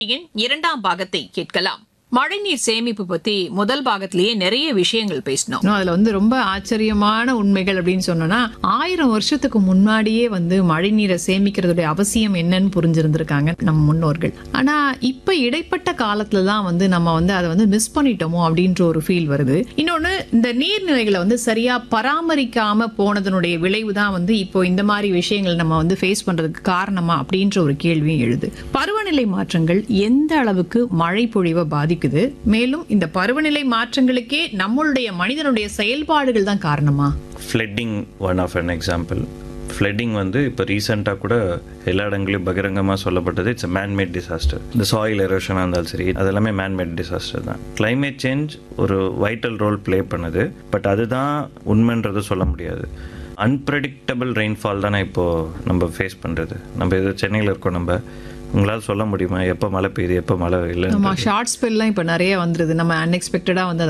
இன் இரண்டாம் பாகத்தை கேட்கலாம் மழைநீர் சேமிப்பு பத்தி முதல் பாகத்திலேயே நிறைய விஷயங்கள் பேசினோம் இன்னும் அதுல வந்து ரொம்ப ஆச்சரியமான உண்மைகள் அப்படின்னு சொன்னோம்னா ஆயிரம் வருஷத்துக்கு முன்னாடியே வந்து மழைநீரை சேமிக்கிறதுடைய அவசியம் என்னன்னு புரிஞ்சிருந்திருக்காங்க நம்ம முன்னோர்கள் ஆனா இப்ப இடைப்பட்ட காலத்துல தான் வந்து நம்ம வந்து அதை வந்து மிஸ் பண்ணிட்டோமோ அப்படின்ற ஒரு ஃபீல் வருது இன்னொன்னு இந்த நீர்நிலைகளை வந்து சரியா பராமரிக்காம போனதனுடைய விளைவு தான் வந்து இப்போ இந்த மாதிரி விஷயங்கள் நம்ம வந்து ஃபேஸ் பண்றதுக்கு காரணமா அப்படின்ற ஒரு கேள்வியும் எழுது பருவநிலை மாற்றங்கள் எந்த அளவுக்கு மழை பொழிவை பாதிக்குது மேலும் இந்த பருவநிலை மாற்றங்களுக்கே நம்மளுடைய மனிதனுடைய செயல்பாடுகள் தான் காரணமா flooding one of an example flooding வந்து இப்போ ரீசெண்டாக கூட எல்லா இடங்களையும் பகிரங்கமாக சொல்லப்பட்டது இட்ஸ் மேன்மேட் டிசாஸ்டர் இந்த சாயில் எரோஷனாக இருந்தாலும் சரி அது எல்லாமே மேன்மேட் டிசாஸ்டர் தான் climate சேஞ்ச் ஒரு வைட்டல் ரோல் ப்ளே பண்ணுது பட் அதுதான் உண்மைன்றது சொல்ல முடியாது அன்பிரடிக்டபிள் ரெயின்ஃபால் தானே இப்போது நம்ம ஃபேஸ் பண்ணுறது நம்ம இது சென்னையில் இருக்கோம் நம்ம உங்களால் சொல்ல முடியுமா எப்போ மழை பெய்யுது எப்போ மழை இல்லை நம்ம ஷார்ட் ஸ்பெல்லாம் இப்ப நிறைய வந்துருது நம்ம அன்எக்ஸ்பெக்டடா வந்து